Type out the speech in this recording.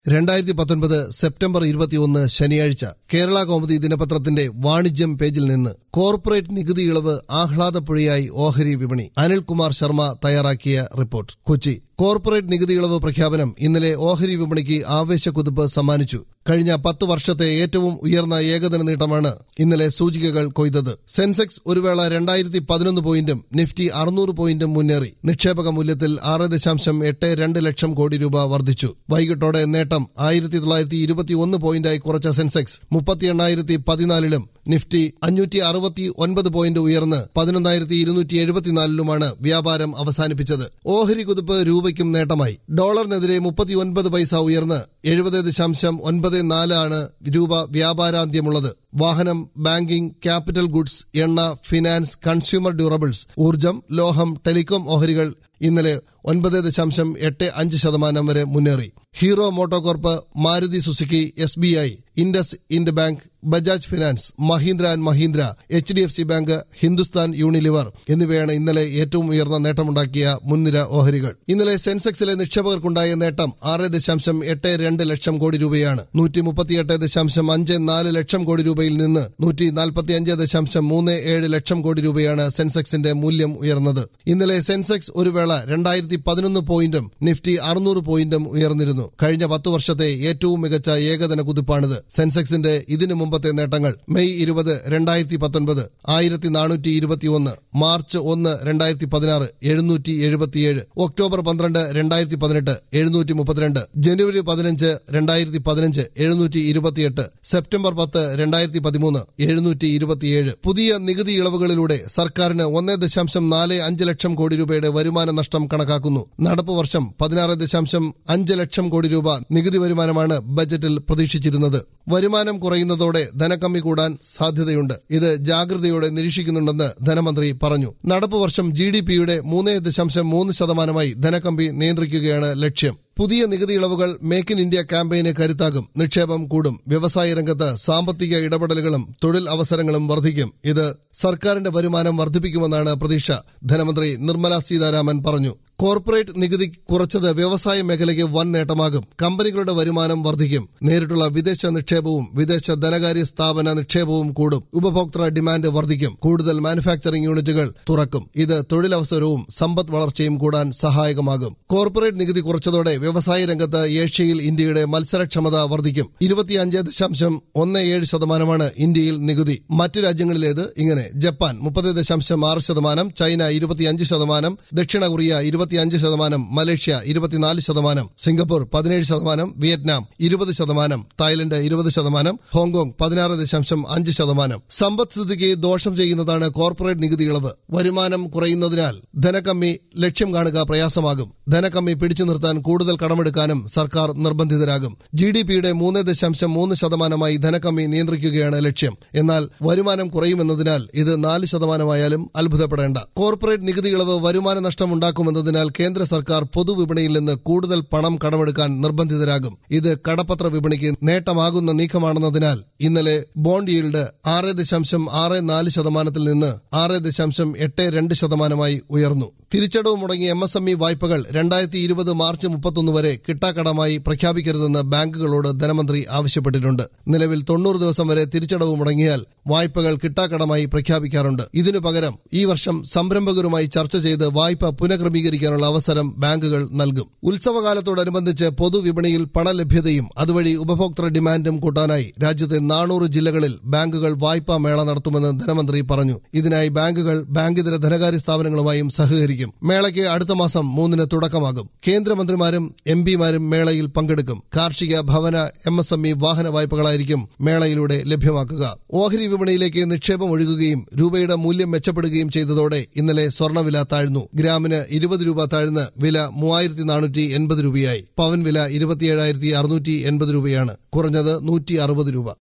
രണ്ടായിരത്തി പത്തൊൻപത് സെപ്റ്റംബർ ഇരുപത്തിയൊന്ന് ശനിയാഴ്ച കേരള കൗമുദി ദിനപത്രത്തിന്റെ വാണിജ്യം പേജിൽ നിന്ന് കോർപ്പറേറ്റ് നികുതി ഇളവ് ആഹ്ലാദപ്പുഴയായി ഓഹരി വിപണി അനിൽകുമാർ ശർമ്മ തയ്യാറാക്കിയ റിപ്പോർട്ട് കൊച്ചി കോർപ്പറേറ്റ് നികുതി ഇളവ് പ്രഖ്യാപനം ഇന്നലെ ഓഹരി വിപണിക്ക് ആവേശക്കുതിപ്പ് സമ്മാനിച്ചു കഴിഞ്ഞ പത്ത് വർഷത്തെ ഏറ്റവും ഉയർന്ന ഏകദിന നേട്ടമാണ് ഇന്നലെ സൂചികകൾ കൊയ്തത് സെൻസെക്സ് ഒരു വേള രണ്ടായിരത്തി പതിനൊന്ന് പോയിന്റും നിഫ്റ്റി അറുന്നൂറ് പോയിന്റും മുന്നേറി നിക്ഷേപക മൂല്യത്തിൽ ആറ് ദശാംശം എട്ട് രണ്ട് ലക്ഷം കോടി രൂപ വർദ്ധിച്ചു വൈകിട്ടോടെ നേട്ടം ആയിരത്തി തൊള്ളായിരത്തി ഇരുപത്തി ഒന്ന് പോയിന്റായി കുറച്ച സെൻസെക്സ് മുപ്പത്തി എണ്ണായിരത്തി പതിനാലിലും നിഫ്റ്റി അഞ്ഞൂറ്റി അറുപത്തി ഒൻപത് പോയിന്റ് ഉയർന്ന് പതിനൊന്നായിരത്തി ഇരുന്നൂറ്റി എഴുപത്തിനാലിലുമാണ് വ്യാപാരം അവസാനിപ്പിച്ചത് ഓഹരി കുതിപ്പ് രൂപയ്ക്കും നേട്ടമായി ഡോളറിനെതിരെ മുപ്പത്തിയൊൻപത് പൈസ ഉയർന്ന് എഴുപത് ദശാംശം ഒൻപത് നാലാണ് രൂപ വ്യാപാരാന്ത്യമുള്ളത് വാഹനം ബാങ്കിംഗ് ക്യാപിറ്റൽ ഗുഡ്സ് എണ്ണ ഫിനാൻസ് കൺസ്യൂമർ ഡ്യൂറബിൾസ് ഊർജം ലോഹം ടെലികോം ഓഹരികൾ ഇന്നലെ ഒൻപത് ദശാംശം എട്ട് അഞ്ച് ശതമാനം വരെ മുന്നേറി Hero MotoCorp Maruti Suzuki S B I IndusInd bank Bajaj finance Mahindra and Mahindra H D F C bank Hindustan Unilever എന്നിവയാണ് ഇന്നലെ ഏറ്റവും ഉയർന്ന നേട്ടമുണ്ടാക്കിയ മുൻനിര ഓഹരികൾ ഇന്നലെ സെൻസെക്സിലെ നിക്ഷേപകർക്കുണ്ടായ നേട്ടം ആറ് ദശാംശം എട്ട് രണ്ട് ലക്ഷം കോടി രൂപയാണ് നൂറ്റി മുപ്പത്തിയെട്ട് ദശാംശം അഞ്ച് നാല് ലക്ഷം കോടി രൂപയിൽ നിന്ന് നൂറ്റി നാൽപ്പത്തിയഞ്ച് ദശാംശം മൂന്ന് ഏഴ് ലക്ഷം കോടി രൂപയാണ് സെൻസെക്സിന്റെ മൂല്യം ഉയർന്നത് ഇന്നലെ സെൻസെക്സ് ഒരു വേള രണ്ടായിരത്തി പതിനൊന്ന് പോയിന്റും നിഫ്റ്റി അറുന്നൂറ് പോയിന്റും ഉയർന്നിരുന്നു കഴിഞ്ഞ പത്ത് വർഷത്തെ ഏറ്റവും മികച്ച ഏകദിന കുതിപ്പാണിത് സെൻസെക്സിന്റെ ഇതിനു മുമ്പത്തെ നേട്ടങ്ങൾ മെയ് ഇരുപത് രണ്ടായിരത്തി പത്തൊൻപത് ആയിരത്തി നാനൂറ്റി ഇരുപത്തിയൊന്ന് മാർച്ച് ഒന്ന് രണ്ടായിരത്തി പതിനാറ് എഴുന്നൂറ്റി എഴുപത്തിയേഴ് ഒക്ടോബർ പന്ത്രണ്ട് രണ്ടായിരത്തി പതിനെട്ട് എഴുന്നൂറ്റി മുപ്പത്തിരണ്ട് ജനുവരി പതിനഞ്ച് രണ്ടായിരത്തി പതിനഞ്ച് എഴുന്നൂറ്റി ഇരുപത്തിയെട്ട് സെപ്റ്റംബർ പത്ത് രണ്ടായിരത്തി പതിമൂന്ന് എഴുന്നൂറ്റി ഇരുപത്തിയേഴ് പുതിയ നികുതി ഇളവുകളിലൂടെ സർക്കാരിന് ഒന്നേ ദശാംശം നാല് അഞ്ച് ലക്ഷം കോടി രൂപയുടെ വരുമാന നഷ്ടം കണക്കാക്കുന്നു നടപ്പ് വർഷം പതിനാറ് ദശാംശം അഞ്ച് ലക്ഷം കോടി രൂപ നികുതി വരുമാനമാണ് ബജറ്റിൽ പ്രതീക്ഷിച്ചിരുന്നത് വരുമാനം കുറയുന്നതോടെ ധനക്കമ്മി കൂടാൻ സാധ്യതയുണ്ട് ഇത് ജാഗ്രതയോടെ നിരീക്ഷിക്കുന്നുണ്ടെന്ന് ധനമന്ത്രി പറഞ്ഞു നടപ്പ് വർഷം ജി ഡി പിയുടെ മൂന്ന് ദശാംശം മൂന്ന് ശതമാനമായി ധനക്കമ്മി നിയന്ത്രിക്കുകയാണ് ലക്ഷ്യം പുതിയ നികുതി ഇളവുകൾ മേക്ക് ഇൻ ഇന്ത്യ ക്യാമ്പയിന് കരുത്താകും നിക്ഷേപം കൂടും വ്യവസായ രംഗത്ത് സാമ്പത്തിക ഇടപെടലുകളും തൊഴിൽ അവസരങ്ങളും വർദ്ധിക്കും ഇത് സർക്കാരിന്റെ വരുമാനം വർദ്ധിപ്പിക്കുമെന്നാണ് പ്രതീക്ഷ ധനമന്ത്രി നിർമ്മല സീതാരാമൻ പറഞ്ഞു കോർപ്പറേറ്റ് നികുതി കുറച്ചത് വ്യവസായ മേഖലയ്ക്ക് വൻ നേട്ടമാകും കമ്പനികളുടെ വരുമാനം വർദ്ധിക്കും നേരിട്ടുള്ള വിദേശ നിക്ഷേപവും വിദേശ ധനകാര്യ സ്ഥാപന നിക്ഷേപവും കൂടും ഉപഭോക്തൃ ഡിമാൻഡ് വർദ്ധിക്കും കൂടുതൽ മാനുഫാക്ചറിംഗ് യൂണിറ്റുകൾ തുറക്കും ഇത് തൊഴിലവസരവും സമ്പദ് വളർച്ചയും കൂടാൻ സഹായകമാകും കോർപ്പറേറ്റ് നികുതി കുറച്ചതോടെ വ്യവസായ രംഗത്ത് ഏഷ്യയിൽ ഇന്ത്യയുടെ മത്സരക്ഷമത വർദ്ധിക്കും ഇരുപത്തിയഞ്ച് ദശാംശം ഒന്ന് ഏഴ് ശതമാനമാണ് ഇന്ത്യയിൽ നികുതി മറ്റു രാജ്യങ്ങളിലേത് ഇങ്ങനെ ജപ്പാൻ മുപ്പത് ദശാംശം ആറ് ശതമാനം ചൈന ഇരുപത്തിയഞ്ച് ശതമാനം ദക്ഷിണ കൊറിയ ഇരുപത്തിയഞ്ച് ശതമാനം മലേഷ്യ ഇരുപത്തിനാല് ശതമാനം സിംഗപ്പൂർ പതിനേഴ് ശതമാനം വിയറ്റ്നാം ഇരുപത് ശതമാനം തായ്ലൻഡ് ഇരുപത് ശതമാനം ഹോങ്കോങ് പതിനാറ് ദശാംശം അഞ്ച് ശതമാനം സമ്പദ്സ്ഥിതിക്ക് ദോഷം ചെയ്യുന്നതാണ് കോർപ്പറേറ്റ് നികുതി ഇളവ് വരുമാനം കുറയുന്നതിനാൽ ധനക്കമ്മി ലക്ഷ്യം കാണുക പ്രയാസമാകും ധനക്കമ്മി പിടിച്ചു നിർത്താൻ കൂടുതൽ കടമെടുക്കാനും സർക്കാർ നിർബന്ധിതരാകും ജി ഡി പിയുടെ മൂന്ന് ദശാംശം മൂന്ന് ശതമാനമായി ധനക്കമ്മി നിയന്ത്രിക്കുകയാണ് ലക്ഷ്യം എന്നാൽ വരുമാനം കുറയുമെന്നതിനാൽ ഇത് നാല് ശതമാനമായാലും അത്ഭുതപ്പെടേണ്ട കോർപ്പറേറ്റ് നികുതി ഇളവ് വരുമാന നഷ്ടമുണ്ടാക്കുമെന്നതിനാൽ കേന്ദ്ര സർക്കാർ പൊതുവിപണിയിൽ നിന്ന് കൂടുതൽ പണം കടമെടുക്കാൻ നിർബന്ധിതരാകും ഇത് കടപ്പത്ര വിപണിക്ക് നേട്ടമാകുന്ന നീക്കമാണെന്നതിനാൽ ഇന്നലെ ബോണ്ട് ഈൽഡ് ആറ് ദശാംശം ആറ് നാല് ശതമാനത്തിൽ നിന്ന് ആറ് ദശാംശം എട്ട് രണ്ട് ശതമാനമായി ഉയർന്നു തിരിച്ചടവ് മുടങ്ങിയ എം എസ് എം ഇ വായ്പകൾ രണ്ടായിരത്തി ഇരുപത് മാർച്ച് മുപ്പത്തൊന്ന് വരെ കിട്ടാക്കടമായി പ്രഖ്യാപിക്കരുതെന്ന് ബാങ്കുകളോട് ധനമന്ത്രി ആവശ്യപ്പെട്ടിട്ടുണ്ട് നിലവിൽ തൊണ്ണൂറ് ദിവസം വരെ തിരിച്ചടവ് മുടങ്ങിയാൽ വായ്പകൾ കിട്ടാക്കടമായി പ്രഖ്യാപിക്കാറുണ്ട് ഇതിനു പകരം ഈ വർഷം സംരംഭകരുമായി ചർച്ച ചെയ്ത് വായ്പ പുനഃക്രമീകരിക്കാനുള്ള അവസരം ബാങ്കുകൾ നൽകും ഉത്സവകാലത്തോടനുബന്ധിച്ച് പൊതുവിപണിയിൽ പണലഭ്യതയും അതുവഴി ഉപഭോക്തൃ ഡിമാൻഡും കൂട്ടാനായി രാജ്യത്തെ നാനൂറ് ജില്ലകളിൽ ബാങ്കുകൾ വായ്പാ മേള നടത്തുമെന്ന് ധനമന്ത്രി പറഞ്ഞു ഇതിനായി ബാങ്കുകൾ ബാങ്കിതര ധനകാര്യ സ്ഥാപനങ്ങളുമായും സഹകരിക്കും മേളയ്ക്ക് അടുത്ത മാസം മൂന്നിന് തുടക്കമാകും കേന്ദ്രമന്ത്രിമാരും എം പിമാരും മേളയിൽ പങ്കെടുക്കും കാർഷിക ഭവന എം എസ് എം ഇ വാഹന വായ്പകളായിരിക്കും മേളയിലൂടെ ലഭ്യമാക്കുക ഓഹരി വിപണിയിലേക്ക് നിക്ഷേപം ഒഴുകുകയും രൂപയുടെ മൂല്യം മെച്ചപ്പെടുകയും ചെയ്തതോടെ ഇന്നലെ സ്വർണ്ണവില താഴ്ന്നു ഗ്രാമിന് ഇരുപത് രൂപ താഴ്ന്ന് വില മൂവായിരത്തി നാനൂറ്റി എൺപത് രൂപയായി പവൻ വില ഇരുപത്തിയേഴായിരത്തി അറുന്നൂറ്റി എൺപത് രൂപയാണ് കുറഞ്ഞത് നൂറ്റി അറുപത് രൂപ